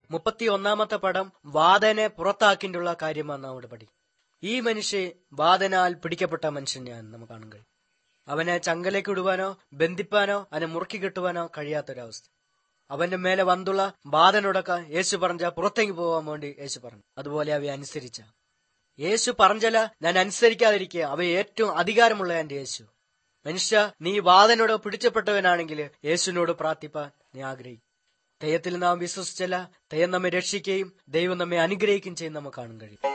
മുപ്പത്തി ഒന്നാമത്തെ പടം വാദനെ പുറത്താക്കിയിട്ടുള്ള കാര്യമാണ് നാം ഇവിടെ പഠിക്കും ഈ മനുഷ്യ വാദനാൽ പിടിക്കപ്പെട്ട മനുഷ്യനെയാണ് നമുക്ക് കാണാൻ കഴിയും അവനെ ചങ്കലേക്ക് ഇടുവാനോ ബന്ധിപ്പാനോ അവനെ മുറുക്കി കെട്ടുവാനോ കഴിയാത്തൊരവസ്ഥ അവന്റെ മേലെ വന്തുള്ള ബാധനോടൊക്കെ യേശു പറഞ്ഞ പുറത്തേക്ക് പോകാൻ വേണ്ടി യേശു പറഞ്ഞു അതുപോലെ അവയെ അനുസരിച്ച യേശു പറഞ്ഞല ഞാൻ അനുസരിക്കാതിരിക്കുക അവ ഏറ്റവും അധികാരമുള്ള എന്റെ യേശു മനുഷ്യ നീ വാദനോട് പിടിച്ചപ്പെട്ടവനാണെങ്കിൽ യേശുവിനോട് പ്രാർത്ഥിപ്പാൻ നീ ആഗ്രഹിക്കും ദൈവത്തിൽ നാം വിശ്വസിച്ചല്ല ദൈവം നമ്മെ രക്ഷിക്കുകയും ദൈവം നമ്മെ അനുഗ്രഹിക്കുകയും ചെയ്യും നമുക്ക് കാണാൻ കഴിയും